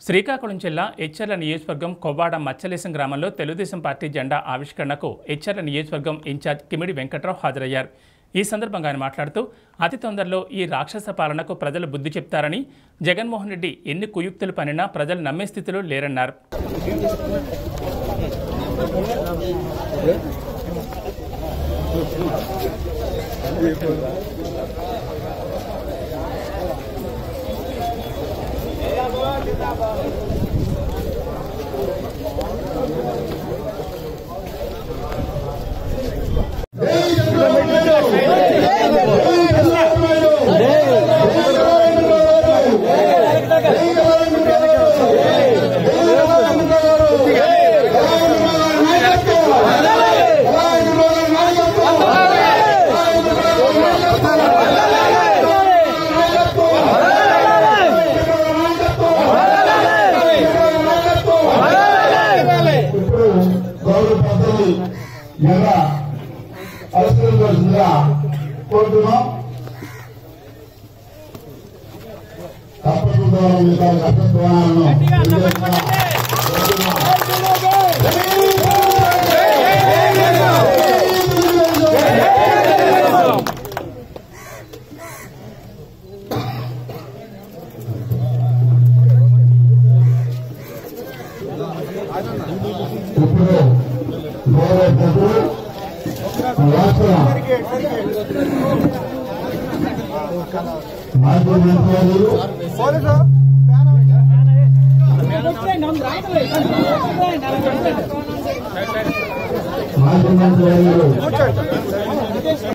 శ్రీకాకుళం జిల్లా ఎచ్చెర్ల నియోజకవర్గం కొవ్వాడ మచ్చలేశం గ్రామంలో తెలుగుదేశం పార్టీ జెండా ఆవిష్కరణకు ఎచ్చెర్ల నియోజకవర్గం ఇన్ఛార్జ్ కిమిడి వెంకట్రావు హాజరయ్యారు ఈ సందర్భంగా ఆయన మాట్లాడుతూ అతి తొందరలో ఈ రాక్షస పాలనకు ప్రజలు బుద్ధి చెప్తారని జగన్మోహన్ రెడ్డి ఎన్ని కుయుక్తులు పనినా ప్రజలు నమ్మే స్థితిలో లేరన్నారు ఇప్పుడు గౌరవ పెద్దలు ఎలా పరిష్కరించవలసిందిగా కోరుతున్నాం తప్పకుండా మిగతా కష్టత్వాలను ఇప్పుడు గౌరవ పెద్దలు రాష్ట్ర మాజీ మంత్రులు మాజీ మంత్రులు